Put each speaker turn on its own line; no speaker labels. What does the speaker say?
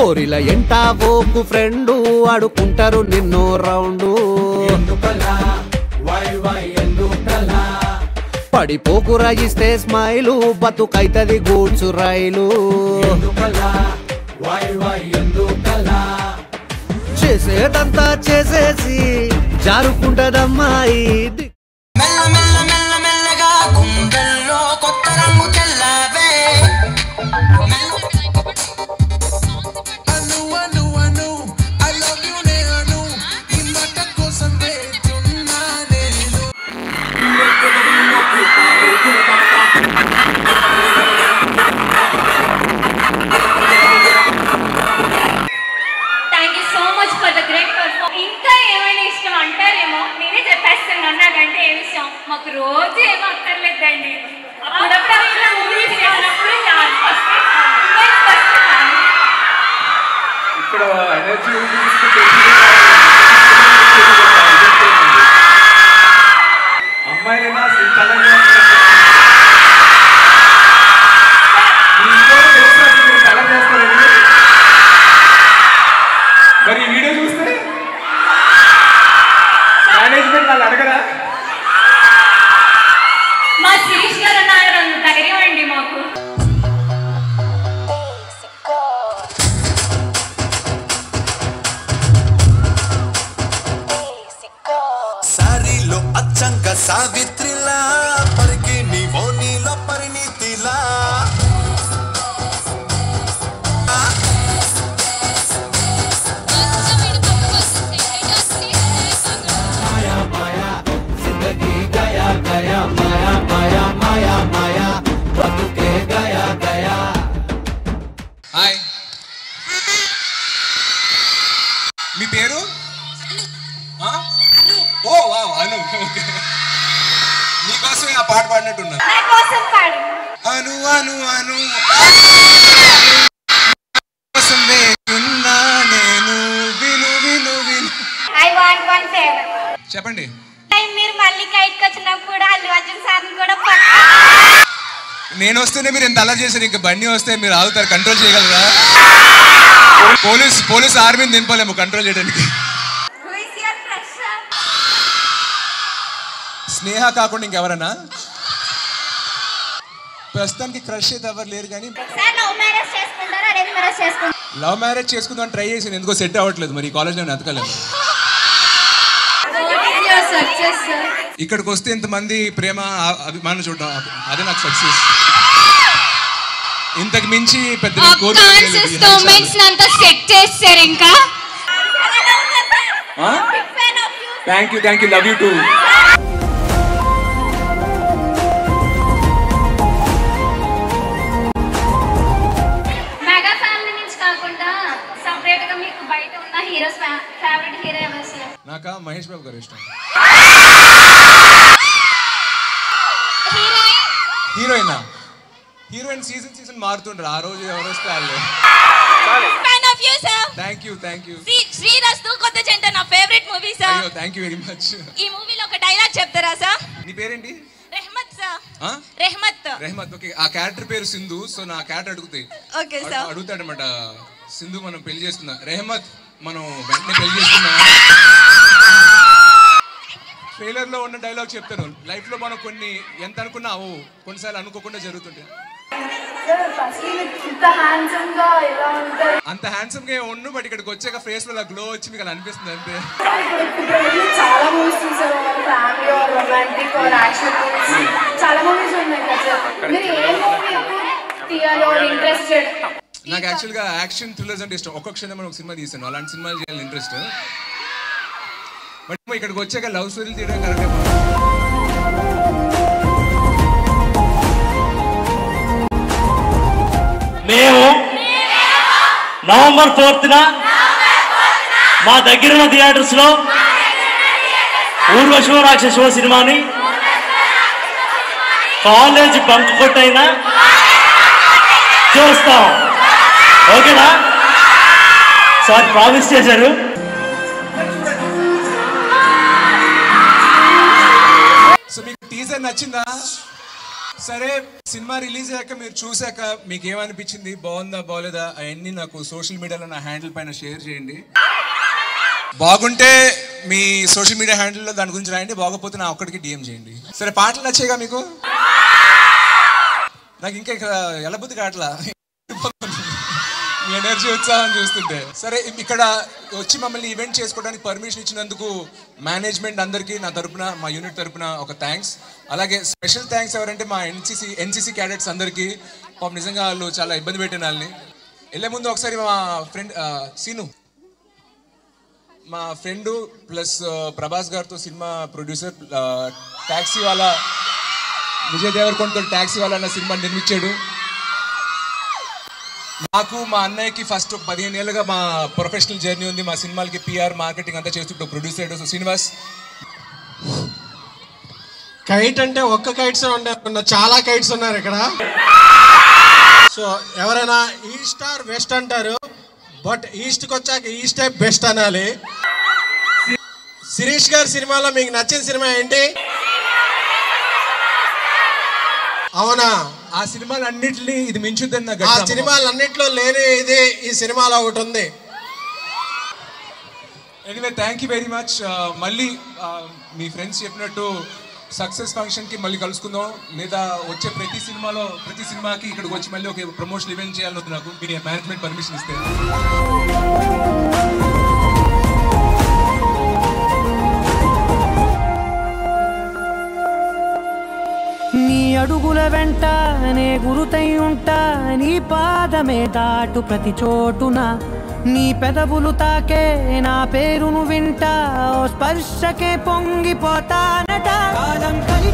పోరిల ఎంటా ఓకు friend ఆడుకుంటారు నిన్నో round
ఎందుకలా వై వై ఎందుకలా
పడిపోకురా ఇస్తే స్మైలు బతుకైతది గూడ్సు రైలు
ఎందుకలా వై వై ఎందుకలా
చేసేదంతా చేసేసి జారుకుంటదమ్మాయి ది-
మెల్ల మెల్ల మెల్ల మెల్లగా గుండెల్లో కొత్త రంగు తెల్లవే
అను అను అను ఐ లవ్ యు నే అను ఈ మాట కోసం వేచున్నా నేను
thank you so much for the great perform ఇంకా ఏమైనా ఇష్టం అంటారేమో నేనే చెప్పేస్తాను నాకంటే ఏమి ఇష్టం మాకు రోజు ఏమో అక్కర్లేదండి అప్పుడప్పుడు ఇట్లా మూవీస్ చేసినప్పుడు చాలు. First ఏ చాలు. First చాలు.
ఇక్కడ ఎనర్జీ అమ్మాయిలైనా అసలు కలర్ కలర్ చేస్తారండి మరి ఈ వీడియో చూస్తే మేనేజ్మెంట్ వాళ్ళు అడగరా
మా శిరీష్ గారు అన్నారు అంత ధైర్యం అండి మాకు
సారీలో అచ్చంక సావిత్రిలా పరికి నీవో నీలో పరిణితిలా
హాయ్ మీ పేరు ఆ? ఓ వావ్ అను ఓకే నీకోసమే ఆ పాట పాడినట్టున్నా
నా కోసం పాడు
అను అను అను కోసం వేస్తున్నా నేను విను విను విను
ఐ వాంట్ వన్ ఫేవర్
చెప్పండి
మీరు మళ్ళీ కైట్కి వచ్చినప్పుడు అల్లు అర్జున్ సార్ కూడా
నేను వస్తేనే మీరు ఎంత అలా చేశారు ఇంకా బండి వస్తే మీరు ఆగుతారు కంట్రోల్ చేయగలరా పోలీస్ పోలీస్ ఆర్మీని దింపలేము కంట్రోల్ చేయడానికి స్నేహ కాకుండా ఇంకెవరన్నా ప్రస్తుతానికి క్రష్ అయితే ఎవరు లేరు కానీ
సార్ లవ్ మ్యారేజ్ చేసుకుంటారా అరేంజ్ మ్యారేజ్ చేసుకుంటారా
లవ్ మ్యారేజ్ చేసుకుందాం ట్రై చేసి ఎందుకో సెట్ అవ్వట్లేదు మరి ఈ కాలేజ్లో నేను ఎతకలేము
సక్సెస్
ఇక్కడికి వస్తే ఇంతమంది ప్రేమ ఆ- అభిమానం చూడడం అదే నాకు సక్సెస్ ఇంతకు మించి పెద్ద నేను కోరుకోలేదు.
మూమెంట్స్ అంతా సెట్ చేస్తారు ఇంకా
thank you thank you love you too
mega family నుంచి కాకుండా సపరేట్ గా మీకు బయట ఉన్న హీరోస్ ఫేవరెట్ హీరో ఎవరు సార్
నాకా మహేష్ బాబు గారు ఇష్టం
heroine
heroine heroine season season మారుతుండ్రు ఆ రోజు ఎవరు వస్తే వాళ్ళు
fan of you sir
thank you thank you
Srirastu Kotha Janta నా ఫేవరెట్ మూవీ సార్
అయ్యో థ్యాంక్ యూ వెరీ మచ్
ఈ మూవీలో ఒక డైలాగ్ చెప్తారా సార్
నీ పేరేంటి
రెహమత్ సార్
ఆ?
రెహమత్
రెహమత్ ఓకే ఆ క్యారెక్టర్ పేరు సింధు సో నా క్యారెక్టర్ అడుగుతాయి
ఓకే సార్
అడుగుతాడనమాట సింధు మనం పెళ్లి చేసుకుందాం రెహమత్ మనం వెంటనే పెళ్లి చేసుకుందాం ట్రైలర్ లో ఉన్న డైలాగ్ చెప్తాను లైఫ్ లో మనం కొన్ని ఎంత అనుకున్నా ఓ కొన్నిసార్లు అనుకోకుండా జరుగుతుంటాయి
ఇంత హ్యాండ్సమ్ గా ఎలా ఉంటారు
అంత హ్యాండ్సమ్ గా ఉండు బట్ ఇక్కడికి వచ్చాక ఫేస్ లో గ్లో వచ్చి మీకు అలా అనిపిస్తుంది అంతే
ఇప్పుడు చాలా మూవీస్ చూసారు family or romantic or action movies చాలా మూవీస్ ఉన్నాయి కదా మీరు ఏ మూవీ తీయాలి ఆర్ ఇంట్రెస్టెడ్
నాకు యాక్చువల్ గా యాక్షన్ థ్రిల్లర్స్ అంటే ఇష్టం ఒక్కొక్క క్షణం మనం ఒక సినిమా తీసాను అలాంటి సినిమాలు చేయాలని ఇంట్రెస్ట్ బట్ ఇక్కడికి వచ్చాక లవ్ స్టోరీలు తీయడం కరెక్ట్
మేము నవంబర్ ఫోర్త్న మా దగ్గరున్న థియేటర్స్ లో ఊర్వశివ రాక్షస సినిమాని కాలేజ్ బంక్ కొట్టైనా చూస్తాం ఓకేనా సార్ ప్రామిస్ చేశారు
సో మీకు టీజర్ నచ్చిందా సరే సినిమా రిలీజ్ అయ్యాక మీరు చూశాక మీకు ఏమనిపించింది బాగుందా బాగోలేదా అవన్నీ నాకు సోషల్ మీడియాలో నా హ్యాండిల్ పైన షేర్ చేయండి బాగుంటే మీ సోషల్ మీడియా హ్యాండిల్లో దాని గురించి రాయండి బాగోపోతే నా ఒక్కడికి డిఎం చేయండి సరే పాటలు నచ్చేగా మీకు నాకు ఇంకా ఇక్కడ ఎలబుద్ధి కావట్లా మీ ఎనర్జీ ఉత్సాహం చూస్తుంటే సరే ఇక్కడ వచ్చి మమ్మల్ని ఈవెంట్ చేసుకోవడానికి పర్మిషన్ ఇచ్చినందుకు మేనేజ్మెంట్ అందరికీ నా తరపున మా యూనిట్ తరపున ఒక థ్యాంక్స్ అలాగే స్పెషల్ థ్యాంక్స్ ఎవరంటే మా ఎన్సీసీ ఎన్సీసీ క్యాడెట్స్ అందరికీ పాపం నిజంగా వాళ్ళు చాలా ఇబ్బంది పెట్టిన వాళ్ళని వెళ్ళే ముందు ఒకసారి మా ఫ్రెండ్ సీను మా ఫ్రెండ్ ప్లస్ ప్రభాస్ గారితో సినిమా ప్రొడ్యూసర్ ట్యాక్సీ వాళ్ళ విజయ్ దేవరకొండతో ట్యాక్సీ వాళ్ళ అన్న సినిమా నిర్మించాడు నాకు మా అన్నయ్యకి ఫస్ట్ ఒక పదిహేను ఏళ్ళుగా మా ప్రొఫెషనల్ జర్నీ ఉంది మా సినిమాలకి పిఆర్ మార్కెటింగ్ అంతా చేస్తూ ప్రొడ్యూస్ చేయడం సో శ్రీనివాస్
కైట్ అంటే ఒక్క కైట్స్ ఉండే చాలా కైట్స్ ఉన్నారు ఇక్కడ సో ఎవరైనా ఈస్ట్ ఆర్ వెస్ట్ అంటారు బట్ ఈస్ట్కి వచ్చాక ఈస్టే బెస్ట్ అనాలి శిరీష్ గారి సినిమాలో మీకు నచ్చిన సినిమా ఏంటి అవునా
ఆ సినిమాలు అన్నిటిని ఇది మించుద్దని నాకు
ఆ
గట్టి నమ్మకం.
సినిమాలన్నిట్లో లేని ఇది ఈ సినిమాలో ఒకటి ఉంది
anyway thank you very much మళ్ళీ ఆ, మీ ఫ్రెండ్స్ చెప్పినట్టు సక్సెస్ ఫంక్షన్కి మళ్ళీ కలుసుకుందాం లేదా వచ్చే ప్రతి సినిమాలో ప్రతి సినిమాకి ఇక్కడికి వచ్చి మళ్ళీ ఒక ప్రమోషన్ ఈవెంట్ చేయాలని ఉంది నాకు మీ మేనేజ్మెంట్ పర్మిషన్ ఇస్తే
నీ అడుగుల వెంట నే గురుతై ఉంటా నీ పాదమే దాటు ప్రతి చోటున నీ పెదవులు తాకే నా పేరును వింటా ఓ స్పర్శకే పొంగిపోతానట కాలం కలిసి